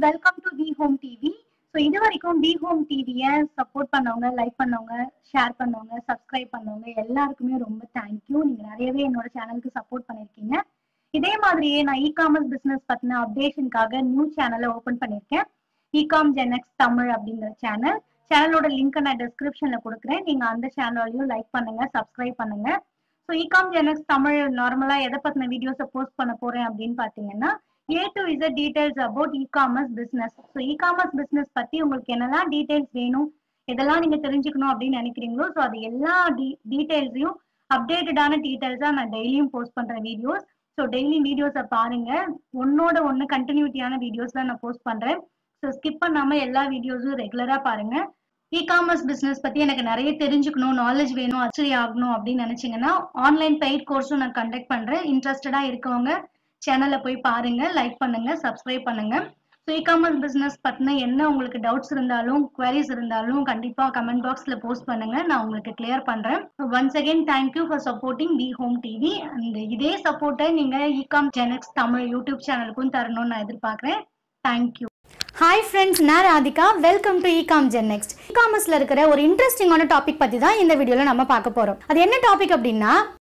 welcome to V home TV so இது வரைக்கும் V home டிவியை சப்போர்ட் பண்ணவங்க லைக் பண்ணவங்க ஷேர் பண்ணவங்க சப்ஸ்கிரைப் பண்ணவங்க எல்லாருக்குமே ரொம்ப தேங்க்யூ நீங்க நிறையவே என்னோட சேனலுக்கு சப்போர்ட் பண்ணிருக்கீங்க இதே மாதிரியே நான் இ காமர்ஸ் பிசினஸ் பத்தின அப்டேஷனுக்காக நியூ சேனலை ஓபன் பண்ணிருக்கேன் இகாம் ஜெனக்ஸ் தமிழ் அப்படிங்கிற சேனல் சேனலோட லிங்க் நான் டிஸ்கிரிப்ஷன்ல கொடுக்குறேன் நீங்க அந்த சேனலையும் லைக் பண்ணுங்க சப்ஸ்கிரைப் பண்ணுங்க ஸோ இகாம் ஜெனக்ஸ் தமிழ் நார்மலா எதை பத்தின வீடியோஸை போஸ்ட் பண்ண போறேன் அப்படின்னு பாத்தீங்கன்னா A to Z details about e commerce business so e commerce business பத்தி உங்களுக்கு என்னெல்லாம் டீடைல்ஸ் வேணும் இதெல்லாம் நீங்க தெரிஞ்சுக்கணும் அப்படின்னு நினைக்கிறீங்களோ ஸோ அது எல்லா டீடைல்ஸையும் அப்டேட்டடான டீடைல்ஸா நான் டெய்லியும் போஸ்ட் பண்ற வீடியோஸ் ஸோ டெய்லி வீடியோஸை பாருங்க ஒன்னோட ஒன்று கண்டினியூட்டியான வீடியோஸ் தான் நான் போஸ்ட் பண்றேன் ஸோ ஸ்கிப் பண்ணாம எல்லா வீடியோஸும் ரெகுலரா பாருங்க இ காமர்ஸ் பிசினஸ் பத்தி எனக்கு நிறைய தெரிஞ்சுக்கணும் நாலேஜ் வேணும் அச்சரி ஆகணும் அப்படின்னு நினைச்சீங்கன்னா ஆன்லைன் பெய்ட் கோர்ஸும் நான் கண்டக்ட் பண்றேன் இன்ட்ரெஸ்டடா இருக்கவங்க சேனல்ல போய் பாருங்க லைக் பண்ணுங்க சப்ஸ்கிரைப் பண்ணுங்க ஸோ இ காமர்ஸ் பிசினஸ் பத்தின என்ன உங்களுக்கு டவுட்ஸ் இருந்தாலும் குவரிஸ் இருந்தாலும் கண்டிப்பா கமெண்ட் பாக்ஸ்ல போஸ்ட் பண்ணுங்க நான் உங்களுக்கு கிளியர் பண்றேன் once again thank you for supporting V home TV and இதே சப்போர்ட்டை நீங்க இகாம் ஜெனக்ஸ் தமிழ் யூடியூப் சேனலுக்கும் தரணும்னு நான் எதிர்பார்க்கிறேன் தேங்க்யூ ஹாய் ஃப்ரெண்ட்ஸ் நான் Radhika welcome to ecom gen next இகாமர்ஸ்ல இருக்கிற ஒரு இன்ட்ரெஸ்டிங்கான டாபிக் பத்தி தான் இந்த வீடியோல நம்ம பார்க்க போறோம் அது என்ன டாபிக் அப்படின்னா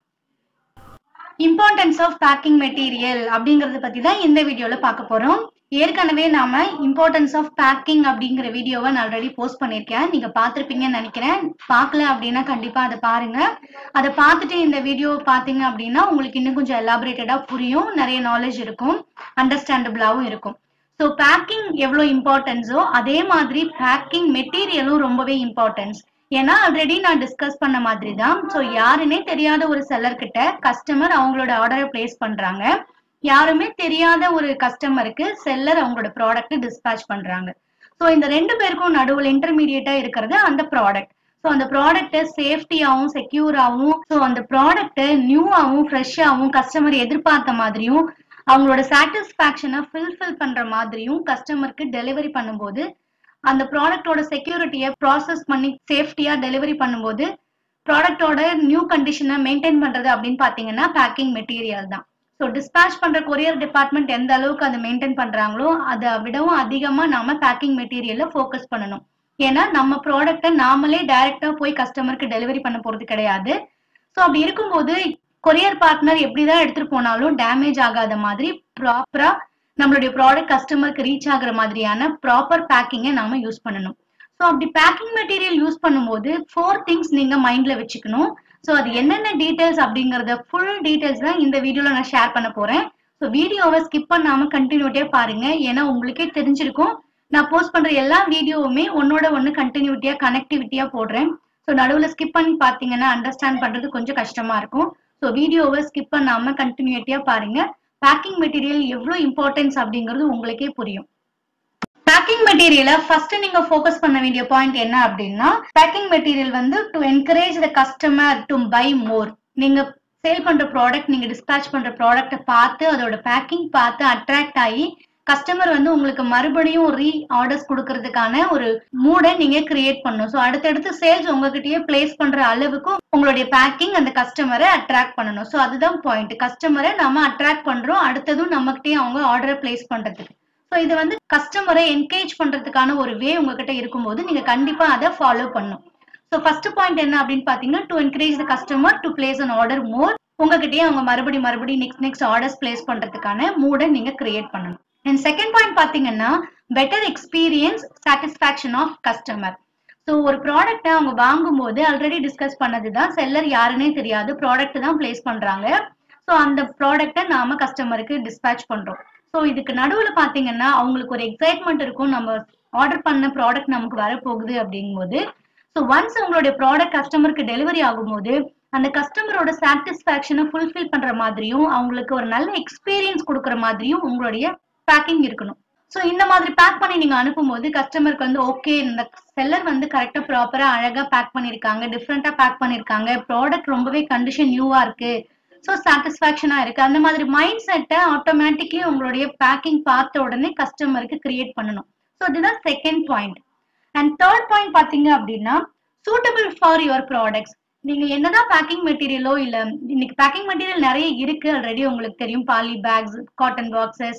இம்பார்ட்டன்ஸ் ஆஃப் பேக்கிங் மெட்டீரியல் அப்படிங்கறத பத்தி தான் இந்த வீடியோல பார்க்க போறோம் ஏற்கனவே நாம இம்பார்ட்டன்ஸ் ஆஃப் பேக்கிங் அப்படிங்கிற வீடியோவை நான் ஆல்ரெடி போஸ்ட் பண்ணிருக்கேன் நீங்க பார்த்திருப்பீங்கன்னு நினைக்கிறேன் பார்க்கல அப்படின்னா கண்டிப்பா அதை பாருங்க அதை பார்த்துட்டு இந்த வீடியோ பாத்தீங்க அப்படின்னா உங்களுக்கு இன்னும் கொஞ்சம் எலாபரேட்டடா புரியும் நிறைய நாலேஜ் இருக்கும் அண்டர்ஸ்டாண்டபிளாவும் இருக்கும் ஸோ பேக்கிங் எவ்வளோ இம்பார்ட்டன்ஸோ அதே மாதிரி பேக்கிங் மெட்டீரியலும் ரொம்பவே இம்பார்ட்டன்ஸ் ஏன்னா ஆல்ரெடி நான் டிஸ்கஸ் பண்ண மாதிரி தான் ஸோ யாருன்னே தெரியாத ஒரு செல்லர் கிட்ட கஸ்டமர் அவங்களோட ஆர்டரை பிளேஸ் பண்றாங்க யாருமே தெரியாத ஒரு கஸ்டமருக்கு செல்லர் அவங்களோட ப்ராடக்ட் டிஸ்பேச் பண்றாங்க ஸோ இந்த ரெண்டு பேருக்கும் நடுவில் இன்டர்மீடியட்டா இருக்கிறது அந்த ப்ராடக்ட் ஸோ அந்த ப்ராடக்ட்டை சேஃப்டியாகவும் செக்யூராகவும் ஸோ அந்த ப்ராடக்ட்டை நியூவாகவும் ஃப்ரெஷ்ஷாகவும் கஸ்டமர் எதிர்பார்த்த மாதிரியும் அவங்களோட சாட்டிஸ்ஃபேக்ஷனை ஃபில்ஃபில் பண்ற மாதிரியும் கஸ்டமருக்கு டெலிவரி பண்ணும்போது அந்த ப்ராடக்டோட செக்யூரிட்டியை ப்ராசஸ் பண்ணி சேஃப்டியா டெலிவரி பண்ணும்போது ப்ராடக்டோட நியூ கண்டிஷனை மெயின்டைன் பண்றது அப்படின்னு பாத்தீங்கன்னா பேக்கிங் மெட்டீரியல் தான் ஸோ டிஸ்பேச் பண்ற கொரியர் டிபார்ட்மெண்ட் எந்த அளவுக்கு அதை மெயின்டைன் பண்றாங்களோ அதை விடவும் அதிகமா நாம பேக்கிங் மெட்டீரியல்ல ஃபோக்கஸ் பண்ணணும் ஏன்னா நம்ம ப்ராடக்ட்டை நாமளே டைரக்டா போய் கஸ்டமருக்கு டெலிவரி பண்ண போறது கிடையாது ஸோ அப்படி இருக்கும்போது கொரியர் பார்ட்னர் எப்படிதான் எடுத்துட்டு போனாலும் டேமேஜ் ஆகாத மாதிரி ப்ராப்பரா நம்மளுடைய ப்ராடக்ட் கஸ்டமருக்கு ரீச் ஆகுற மாதிரியான ப்ராப்பர் பேக்கிங்கை நாம யூஸ் பண்ணணும் ஸோ அப்படி பேக்கிங் மெட்டீரியல் யூஸ் பண்ணும்போது ஃபோர் திங்ஸ் நீங்க மைண்ட்ல வச்சுக்கணும் ஸோ அது என்னென்ன டீடைல்ஸ் அப்படிங்கறத ஃபுல் டீடைல்ஸ் தான் இந்த வீடியோல நான் ஷேர் பண்ண போறேன் ஸோ வீடியோவை ஸ்கிப் பண்ணாம கண்டினியூட்டியா பாருங்க ஏன்னா உங்களுக்கே தெரிஞ்சிருக்கும் நான் போஸ்ட் பண்ற எல்லா வீடியோவுமே ஒன்னோட ஒன்னு கண்டினியூட்டியா கனெக்டிவிட்டியா போடுறேன் ஸோ நடுவில் ஸ்கிப் பண்ணி பார்த்தீங்கன்னா அண்டர்ஸ்டாண்ட் பண்றது கொஞ்சம் கஷ்டமா இருக்கும் ஸோ வீடியோவை ஸ்கிப் பண்ணாம கண்டினியூட்டியா பாருங்க பேக்கிங் மெட்டீரியல் எவ்வளவு இம்பார்ட்டன்ஸ் அப்படிங்கிறது உங்களுக்கே புரியும் பேக்கிங் மெட்டீரியலை ஃபர்ஸ்ட் நீங்க ஃபோக்கஸ் பண்ண வேண்டிய பாயிண்ட் என்ன அப்படின்னா பேக்கிங் மெட்டீரியல் வந்து to encourage the customer to buy more நீங்க சேல் பண்ற ப்ராடக்ட் நீங்க டிஸ்பேச் பண்ற ப்ராடக்ட்டை பார்த்து அதோட பேக்கிங் பார்த்து அட்ராக்ட் ஆகி கஸ்டமர் வந்து உங்களுக்கு மறுபடியும் ரீ ஆர்டர்ஸ் கொடுக்கறதுக்கான ஒரு மூடை நீங்க கிரியேட் பண்ணும் ஸோ அடுத்தடுத்து சேல்ஸ் உங்ககிட்டயே பிளேஸ் பண்ற அளவுக்கு உங்களுடைய பேக்கிங் அந்த கஸ்டமரை அட்ராக்ட் பண்ணணும் ஸோ அதுதான் பாயிண்ட் கஸ்டமரை நம்ம அட்ராக்ட் பண்றோம் அடுத்ததும் நம்மகிட்டயே அவங்க ஆர்டரை பிளேஸ் பண்றதுக்கு ஸோ இது வந்து கஸ்டமரை என்கேஜ் பண்றதுக்கான ஒரு வே உங்ககிட்ட இருக்கும்போது நீங்க கண்டிப்பா அதை ஃபாலோ பண்ணும் ஸோ ஃபர்ஸ்ட் பாயிண்ட் என்ன அப்படின்னு பாத்தீங்கன்னா to encourage the customer to place an order more உங்ககிட்டயே அவங்க மறுபடி மறுபடி நெக்ஸ்ட் நெக்ஸ்ட் ஆர்டர்ஸ் பிளேஸ் பண்றதுக்கான மூடை நீங்க கிரியேட் பண்ணணும் அண்ட் செகண்ட் பாயிண்ட் பாத்தீங்கன்னா better experience satisfaction of customer so ஒரு ப்ராடக்ட்டை அவங்க வாங்கும்போது ஆல்ரெடி டிஸ்கஸ் பண்ணதுதான் செல்லர் யாருன்னே தெரியாது ப்ராடக்ட் தான் பிளேஸ் பண்றாங்க ஸோ அந்த ப்ராடக்ட்டை நாம கஸ்டமருக்கு டிஸ்பேச் பண்றோம் ஸோ இதுக்கு நடுவில் பார்த்தீங்கன்னா அவங்களுக்கு ஒரு எக்ஸைட்மெண்ட் இருக்கும் நம்ம ஆர்டர் பண்ண ப்ராடக்ட் நமக்கு வரப்போகுது அப்படிங்கும்போது ஸோ ஒன்ஸ் உங்களுடைய ப்ராடக்ட் கஸ்டமருக்கு டெலிவரி ஆகும்போது அந்த கஸ்டமரோட சாட்டிஸ்ஃபேக்ஷனை ஃபுல்ஃபில் பண்ற மாதிரியும் அவங்களுக்கு ஒரு நல்ல எக்ஸ்பீரியன்ஸ் கொடுக்குற மாதிரியும் உங்களுடைய பேக்கிங் இருக்கணும் ஸோ இந்த மாதிரி பேக் பண்ணி நீங்க அனுப்பும்போது கஸ்டமருக்கு வந்து ஓகே இந்த செல்லர் வந்து கரெக்டா ப்ராப்பரா அழகா பேக் பண்ணிருக்காங்க டிஃப்ரெண்டா பேக் பண்ணிருக்காங்க ப்ராடக்ட் ரொம்பவே கண்டிஷன் நியூவா இருக்கு ஸோ சாட்டிஸ்ஃபேக்ஷனா இருக்கு அந்த மாதிரி மைண்ட் செட்டை ஆட்டோமேட்டிக்லி உங்களுடைய பேக்கிங் பார்த்த உடனே கஸ்டமருக்கு கிரியேட் பண்ணணும் ஸோ இதுதான் second point and third point பாத்தீங்க அப்படின்னா சூட்டபிள் ஃபார் யுவர் ப்ராடக்ட்ஸ் நீங்க என்னதான் பேக்கிங் மெட்டீரியலோ இல்ல இன்னைக்கு பேக்கிங் மெட்டீரியல் நிறைய இருக்கு ஆல்ரெடி உங்களுக்கு தெரியும் பாலி பேக்ஸ் காட்டன் பாக்ஸஸ்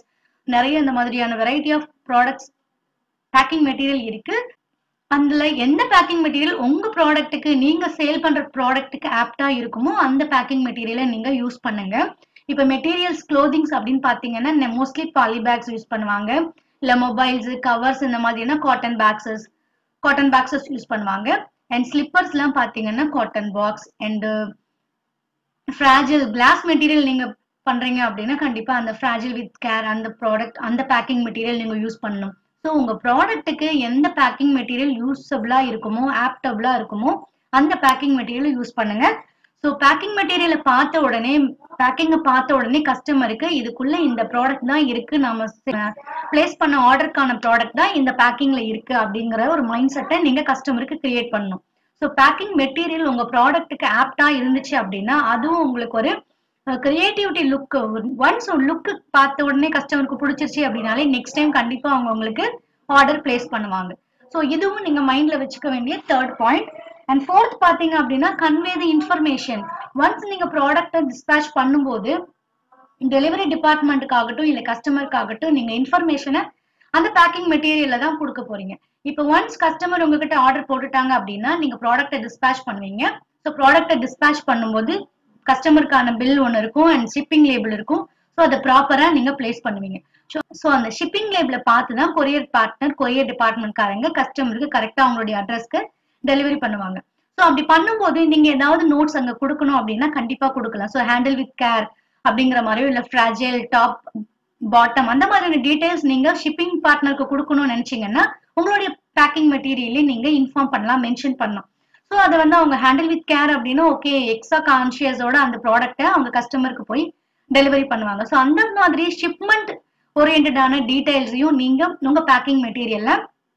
நிறைய இந்த மாதிரியான variety of products packing material இருக்கு அதுல எந்த பேக்கிங் மெட்டீரியல் உங்க ப்ராடக்ட்டுக்கு நீங்க சேல் பண்ற ப்ராடக்ட்டுக்கு ஆப்டா இருக்குமோ அந்த பேக்கிங் மெட்டீரியலை நீங்க யூஸ் பண்ணுங்க இப்ப மெட்டீரியல்ஸ் க்ளோதிங்ஸ் அப்படின்னு பாத்தீங்கன்னா மோஸ்ட்லி பாலி பேக்ஸ் யூஸ் பண்ணுவாங்க இல்ல மொபைல்ஸ் கவர்ஸ் இந்த மாதிரினா cotton boxes cotton boxes use பண்ணுவாங்க அண்ட் ஸ்லிப்பர்ஸ் எல்லாம் பாத்தீங்கன்னா cotton box and fragile glass material நீங்க பண்றீங்க அப்படின்னா கண்டிப்பா அந்த ஃப்ராஜில் வித் கேர் அந்த ப்ராடக்ட் அந்த பேக்கிங் மெட்டீரியல் நீங்க யூஸ் பண்ணணும் ஸோ உங்க ப்ராடக்ட்டுக்கு எந்த பேக்கிங் மெட்டீரியல் யூஸபிளா இருக்குமோ ஆப்டபிளா இருக்குமோ அந்த பேக்கிங் மெட்டீரியல் யூஸ் பண்ணுங்க ஸோ பேக்கிங் மெட்டீரியலை பார்த்த உடனே பேக்கிங்கை பார்த்த உடனே கஸ்டமருக்கு இதுக்குள்ள இந்த ப்ராடக்ட் தான் இருக்கு நாம பிளேஸ் பண்ண ஆர்டருக்கான ப்ராடக்ட் தான் இந்த பேக்கிங்ல இருக்கு அப்படிங்கிற ஒரு மைண்ட் செட்டை நீங்க கஸ்டமருக்கு கிரியேட் பண்ணணும் ஸோ பேக்கிங் மெட்டீரியல் உங்க ப்ராடக்ட்டுக்கு ஆப்டா இருந்துச்சு அப்படின்னா அதுவும் உங்களுக்கு ஒரு கிரியேட்டிவிட்டி லுக் ஒன்ஸ் லுக்கு பார்த்த உடனே கஸ்டமருக்கு பிடிச்சிருச்சு அப்படின்னாலே நெக்ஸ்ட் டைம் கண்டிப்பா அவங்க உங்களுக்கு ஆர்டர் பிளேஸ் பண்ணுவாங்க ஸோ இதுவும் நீங்க மைண்ட்ல வச்சுக்க வேண்டிய தேர்ட் பாயிண்ட் அண்ட் ஃபோர்த் பாத்தீங்க அப்படின்னா கன்வே தி இன்ஃபர்மேஷன் ஒன்ஸ் நீங்க ப்ராடக்ட்டை டிஸ்பேச் பண்ணும்போது டெலிவரி டிபார்ட்மெண்ட்டுக்காகட்டும் இல்ல கஸ்டமருக்காகட்டும் நீங்க இன்ஃபர்மேஷனை அந்த பேக்கிங் மெட்டீரியல்ல தான் கொடுக்க போறீங்க இப்போ ஒன்ஸ் கஸ்டமர் உங்ககிட்ட ஆர்டர் போட்டுட்டாங்க அப்படின்னா நீங்க ப்ராடக்ட்டை டிஸ்பேச் பண்ணுவீங்க ஸோ ப்ராடக்ட்டை டிஸ்பேச் பண்ணும்போது கஸ்டமருக்கான பில் ஒன்று இருக்கும் அண்ட் ஷிப்பிங் லேபிள் இருக்கும் ஸோ அதை ப்ராப்பரா நீங்க பிளேஸ் பண்ணுவீங்க ஸோ அந்த ஷிப்பிங் லேபிள பார்த்து தான் கொரியர் பார்ட்னர் கொரியர் டிபார்ட்மெண்ட்காரங்க கஸ்டமருக்கு கரெக்டா அவங்களுடைய அட்ரஸ்க்கு டெலிவரி பண்ணுவாங்க ஸோ அப்படி பண்ணும்போது நீங்க ஏதாவது நோட்ஸ் அங்க கொடுக்கணும் அப்படின்னா கண்டிப்பா கொடுக்கலாம் ஸோ ஹேண்டில் வித் கேர் அப்படிங்கிற மாதிரியோ இல்ல ஃப்ராஜைல் டாப் பாட்டம் அந்த மாதிரியான டீடைல்ஸ் நீங்க ஷிப்பிங் பார்ட்னருக்கு கொடுக்கணும்னு நினைச்சீங்கன்னா உங்களுடைய பேக்கிங் மெட்டீரியலே நீங்க இன்ஃபார்ம் பண்ணலாம் மென்ஷன் பண்ணலாம் ஸோ அதை வந்து அவங்க ஹேண்டில் வித் கேர் அப்படின்னா ஓகே எக்ஸ்ட்ரா கான்சியஸோட அந்த ப்ராடக்ட்டை அவங்க கஸ்டமருக்கு போய் டெலிவரி பண்ணுவாங்க ஸோ அந்த மாதிரி ஷிப்மெண்ட் ஓரியன்டான டீடைல்ஸையும் நீங்க உங்க பேக்கிங் மெட்டீரியல்ல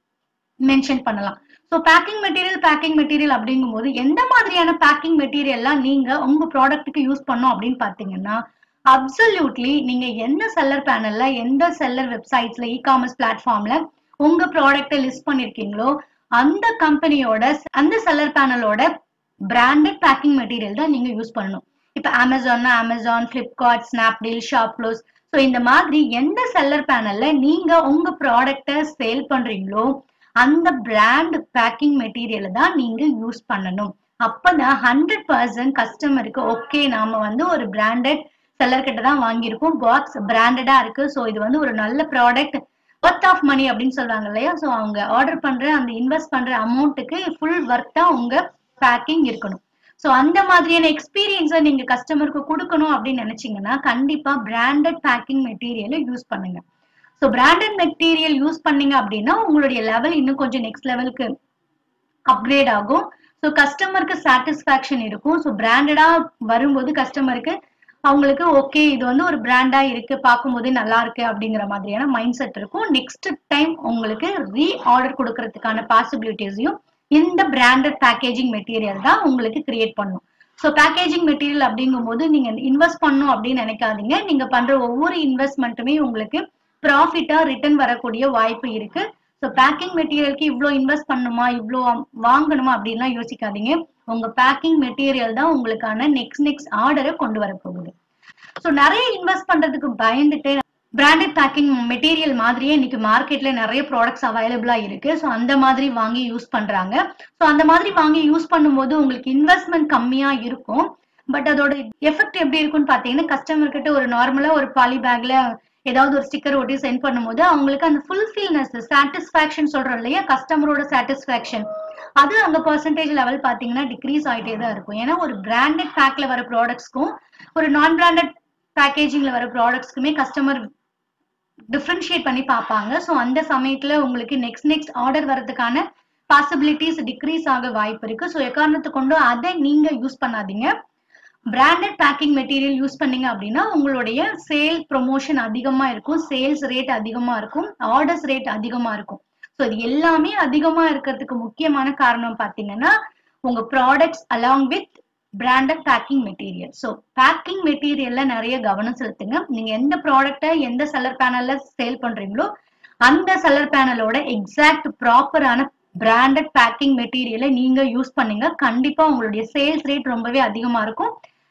மென்ஷன் பண்ணலாம் so packing material packing material அப்படிங்கும்போது எந்த மாதிரியான பேக்கிங் மெட்டீரியல்லாம் நீங்க உங்க ப்ராடக்ட்டுக்கு யூஸ் பண்ணோம் அப்படின்னு பாத்தீங்கன்னா அப்சல்யூட்லி நீங்க எந்த செல்லர் பேனல்ல எந்த செல்லர் வெப்சைட்ஸ்ல இ காமர்ஸ் பிளாட்ஃபார்ம்ல உங்க ப்ராடக்ட்டை லிஸ்ட் பண்ணிருக்கீங்களோ அந்த கம்பெனியோட அந்த செல்லர் பேனலோட பிராண்டட் பேக்கிங் மெட்டீரியல் தான் நீங்க யூஸ் பண்ணணும் இப்ப அமேசான்னா அமேசான் பிளிப்கார்ட் ஸ்னாப்டீல் ஷாப்ளோஸ் ஸோ இந்த மாதிரி எந்த செல்லர் பேனல்ல நீங்க உங்க ப்ராடக்ட்டை சேல் பண்றீங்களோ அந்த பிராண்ட் பேக்கிங் மெட்டீரியலை தான் நீங்க யூஸ் பண்ணணும் அப்பதான் ஹண்ட்ரட் பர்சன்ட் கஸ்டமருக்கு ஓகே நாம வந்து ஒரு பிராண்டட் செல்லர் கிட்ட தான் வாங்கியிருக்கோம் பாக்ஸ் பிராண்டடா இருக்கு ஸோ இது வந்து ஒரு நல்ல ப்ராடக்ட் ஒர்த் ஆஃப் மணி அப்படின்னு சொல்றாங்க இல்லையா ஸோ அவங்க ஆர்டர் பண்ற அந்த இன்வெஸ்ட் பண்ற அமௌண்ட்டுக்கு ஃபுல் ஒர்த்தா உங்க பேக்கிங் இருக்கணும் ஸோ அந்த மாதிரியான எக்ஸ்பீரியன்ஸை நீங்க கஸ்டமருக்கு கொடுக்கணும் அப்படின்னு நினைச்சீங்கன்னா கண்டிப்பா பிராண்டட் பேக்கிங் மெட்டீரியலை யூஸ் பண்ணுங்க ஸோ பிராண்டட் மெட்டீரியல் யூஸ் பண்ணீங்க அப்படின்னா உங்களுடைய லெவல் இன்னும் கொஞ்சம் நெக்ஸ்ட் லெவலுக்கு அப்கிரேட் ஆகும் ஸோ கஸ்டமருக்கு சாட்டிஸ்ஃபேக்ஷன் இருக்கும் ஸோ பிராண்டடா வரும்போது கஸ்டமருக்கு அவங்களுக்கு ஓகே இது வந்து ஒரு பிராண்டா இருக்கு பார்க்கும்போதே நல்லா இருக்கு அப்படிங்கிற மாதிரியான மைண்ட் செட் இருக்கும் நெக்ஸ்ட் டைம் உங்களுக்கு ரீ ஆர்டர் கொடுக்கறதுக்கான பாசிபிலிட்டிஸையும் இந்த பிராண்டட் பேக்கேஜிங் மெட்டீரியல் தான் உங்களுக்கு கிரியேட் பண்ணும் ஸோ பேக்கேஜிங் மெட்டீரியல் அப்படிங்கும்போது நீங்க இன்வெஸ்ட் பண்ணும் அப்படின்னு நினைக்காதீங்க நீங்க பண்ற ஒவ்வொரு இன்வெஸ்ட்மெண்ட்டுமே உங்களுக்கு ப்ராஃபிட்டா ரிட்டர்ன் வரக்கூடிய வாய்ப்பு இருக்கு ஸோ பேக்கிங் மெட்டீரியலுக்கு இவ்வளோ இன்வெஸ்ட் பண்ணுமா இவ்வளோ வாங்கணுமா அப்படின்லாம் யோசிக்காதீங்க உங்க பேக்கிங் மெட்டீரியல் தான் உங்களுக்கான நெக்ஸ்ட் நெக்ஸ்ட் ஆர்டரை கொண்டு வர போகுது ஸோ நிறைய இன்வெஸ்ட் பண்றதுக்கு பயந்துட்டு பிராண்டட் பேக்கிங் மெட்டீரியல் மாதிரியே இன்னைக்கு மார்க்கெட்ல நிறைய ப்ராடக்ட்ஸ் அவைலபிளா இருக்கு ஸோ அந்த மாதிரி வாங்கி யூஸ் பண்றாங்க ஸோ அந்த மாதிரி வாங்கி யூஸ் பண்ணும்போது உங்களுக்கு இன்வெஸ்ட்மெண்ட் கம்மியா இருக்கும் பட் அதோட எஃபெக்ட் எப்படி இருக்கும்னு பாத்தீங்கன்னா கஸ்டமர் கிட்ட ஒரு நார்மலா ஒரு பாலி பேக்ல ஏதாவது ஒரு ஸ்டிக்கர் ஒட்டி சென்ட் பண்ணும்போது அவங்களுக்கு அந்த ஃபுல்ஃபில்னஸ் சாட்டிஸ்ஃபேக்ஷன் சொல்றோம் இல்லையா கஸ்டமரோட சாட்டிஸ்ஃபேக்ஷன் அது அங்க பர்சன்டேஜ் லெவல் பாத்தீங்கன்னா டிக்ரீஸ் ஆயிட்டே தான் இருக்கும் ஏன்னா ஒரு பிராண்டட் பேக்ல வர ப்ராடக்ட்ஸ்க்கும் ஒரு நான் பிராண்டட் பேக்கேஜிங்ல வர ப்ராடக்ட்ஸ்க்குமே கஸ்டமர் டிஃப்ரென்ஷியேட் பண்ணி பார்ப்பாங்க ஸோ அந்த சமயத்துல உங்களுக்கு நெக்ஸ்ட் நெக்ஸ்ட் ஆர்டர் வரதுக்கான பாசிபிலிட்டிஸ் டிக்ரீஸ் ஆக வாய்ப்பு இருக்கு ஸோ எக்காரணத்தை கொண்டு அதை நீங்க யூஸ் பண்ணாதீங்க பிராண்டட் பேக்கிங் மெட்டீரியல் யூஸ் பண்ணீங்க அப்படின்னா உங்களுடைய சேல் ப்ரொமோஷன் அதிகமா இருக்கும் சேல்ஸ் ரேட் அதிகமா இருக்கும் ஆர்டர்ஸ் ரேட் அதிகமா இருக்கும் ஸோ இது எல்லாமே அதிகமா இருக்கிறதுக்கு முக்கியமான காரணம் பார்த்தீங்கன்னா உங்க products along with branded packing material so packing மெட்டீரியல்ல நிறைய கவனம் செலுத்துங்க நீங்க எந்த ப்ராடக்டை எந்த செல்லர் பேனல்ல சேல் பண்றீங்களோ அந்த செல்லர் பேனலோட எக்ஸாக்ட் ப்ராப்பரான பிராண்டட் பேக்கிங் மெட்டீரியலை நீங்க யூஸ் பண்ணீங்க கண்டிப்பா உங்களுடைய சேல்ஸ் ரேட் ரொம்பவே அதிகமா இருக்கும்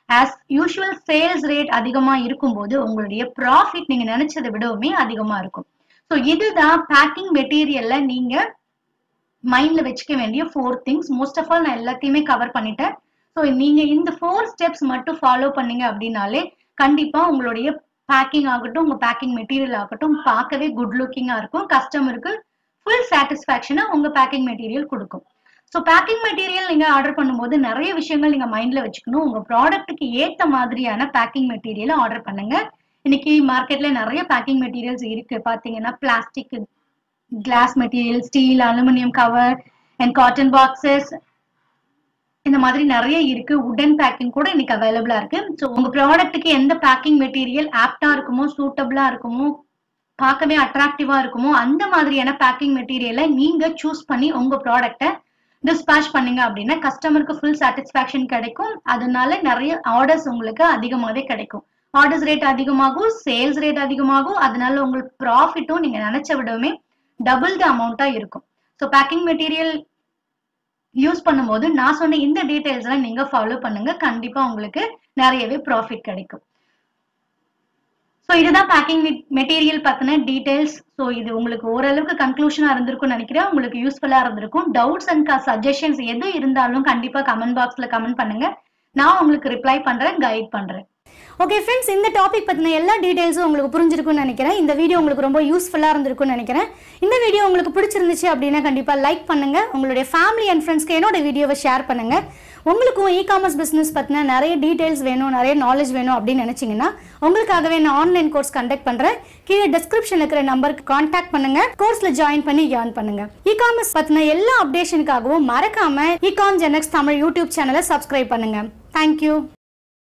ஆஸ் யூஷுவல் சேல்ஸ் ரேட் அதிகமா இருக்கும்போது உங்களுடைய ப்ராஃபிட் நீங்க நினைச்சதை விடவுமே அதிகமா இருக்கும் ஸோ இதுதான் பேக்கிங் மெட்டீரியல்ல நீங்க மைண்ட்ல வச்சுக்க வேண்டிய four things most of all நான் எல்லாத்தையுமே கவர் பண்ணிட்டேன் ஸோ நீங்க இந்த ஃபோர் ஸ்டெப்ஸ் மட்டும் ஃபாலோ பண்ணீங்க அப்படின்னாலே கண்டிப்பா உங்களுடைய பேக்கிங் ஆகட்டும் உங்க பேக்கிங் மெட்டீரியல் ஆகட்டும் பார்க்கவே குட் லுக்கிங்கா இருக்கும் கஸ்டமருக்கு ஃபுல் சாட்டிஸ்ஃபேக்ஷனை உங்க பேக்கிங் மெட்டீரியல் கொடுக்கும் ஸோ பேக்கிங் மெட்டீரியல் நீங்க ஆர்டர் பண்ணும்போது நிறைய விஷயங்கள் நீங்க மைண்ட்ல வச்சுக்கணும் உங்க ப்ராடக்ட்டுக்கு ஏத்த மாதிரியான பேக்கிங் மெட்டீரியலை ஆர்டர் பண்ணுங்க இன்னைக்கு மார்க்கெட்ல நிறைய பேக்கிங் மெட்டீரியல்ஸ் இருக்கு பாத்தீங்கன்னா plastic glass material steel aluminium cover and cotton boxes இந்த மாதிரி நிறைய இருக்கு உடன் பேக்கிங் கூட இன்னைக்கு அவைலபிளா இருக்கு ஸோ உங்க ப்ராடக்ட்டுக்கு எந்த பேக்கிங் மெட்டீரியல் ஆப்டா இருக்குமோ சூட்டபிளா இருக்குமோ பார்க்கவே அட்ராக்டிவா இருக்குமோ அந்த மாதிரியான பேக்கிங் மெட்டீரியலை நீங்க சூஸ் பண்ணி உங்க ப்ராடக்ட்டை டிஸ்பேச் பண்ணீங்க அப்படின்னா கஸ்டமருக்கு ஃபுல் சாட்டிஸ்ஃபேக்ஷன் கிடைக்கும் அதனால நிறைய ஆர்டர்ஸ் உங்களுக்கு அதிகமாகவே கிடைக்கும் ஆர்டர்ஸ் ரேட் அதிகமாகும் சேல்ஸ் ரேட் அதிகமாகும் அதனால உங்களுக்கு ப்ராஃபிட்டும் நீங்க நினைச்ச விடவுமே டபுள் த அமௌண்ட்டா இருக்கும் ஸோ பேக்கிங் மெட்டீரியல் யூஸ் பண்ணும்போது நான் சொன்ன இந்த டீடைல்ஸ்லாம் நீங்க ஃபாலோ பண்ணுங்க கண்டிப்பா உங்களுக்கு நிறையவே ப்ராஃபிட் கிடைக்கும் ஸோ இதுதான் பேக்கிங் மெட்டீரியல் பத்தின டீடைல்ஸ் ஸோ இது உங்களுக்கு ஓரளவுக்கு கன்க்ளூஷனா இருந்திருக்கும்னு நினைக்கிறேன் உங்களுக்கு யூஸ்ஃபுல்லா இருந்திருக்கும் டவுட்ஸ் அண்ட் சஜஷன்ஸ் எது இருந்தாலும் கண்டிப்பா கமெண்ட் பாக்ஸ்ல கமெண்ட் பண்ணுங்க நான் உங்களுக்கு ரிப்ளை பண்றேன் கைட் பண்றேன் ஓகே ஃப்ரெண்ட்ஸ் இந்த டாபிக் பற்றின எல்லா டீடைல்ஸும் உங்களுக்கு புரிஞ்சிருக்கும்னு நினைக்கிறேன் இந்த வீடியோ உங்களுக்கு ரொம்ப யூஸ்ஃபுல்லாக இருந்திருக்கும்னு நினைக்கிறேன் இந்த வீடியோ உங்களுக்கு பிடிச்சிருந்துச்சு அப்படின்னா கண்டிப்பாக லைக் பண்ணுங்க உங்களுடைய ஃபேமிலி அண்ட் ஃப்ரெண்ட்ஸ்க்கு என்னோட வீடியோவை ஷேர் பண்ணுங்க உங்களுக்கும் இ காமர்ஸ் பிஸ்னஸ் பற்றின நிறைய டீடைல்ஸ் வேணும் நிறைய நாலேஜ் வேணும் அப்படின்னு நினச்சிங்கன்னா உங்களுக்காகவே நான் ஆன்லைன் கோர்ஸ் கண்டக்ட் பண்ணுறேன் கீழே டிஸ்கிரிப்ஷன் இருக்கிற நம்பருக்கு காண்டாக்ட் பண்ணுங்க கோர்ஸில் ஜாயின் பண்ணி ஏர்ன் பண்ணுங்க இ காமர்ஸ் பற்றின எல்லா அப்டேஷனுக்காகவும் மறக்காம ecom genx Tamil YouTube சேனலை சப்ஸ்கிரைப் பண்ணுங்க தேங்க்யூ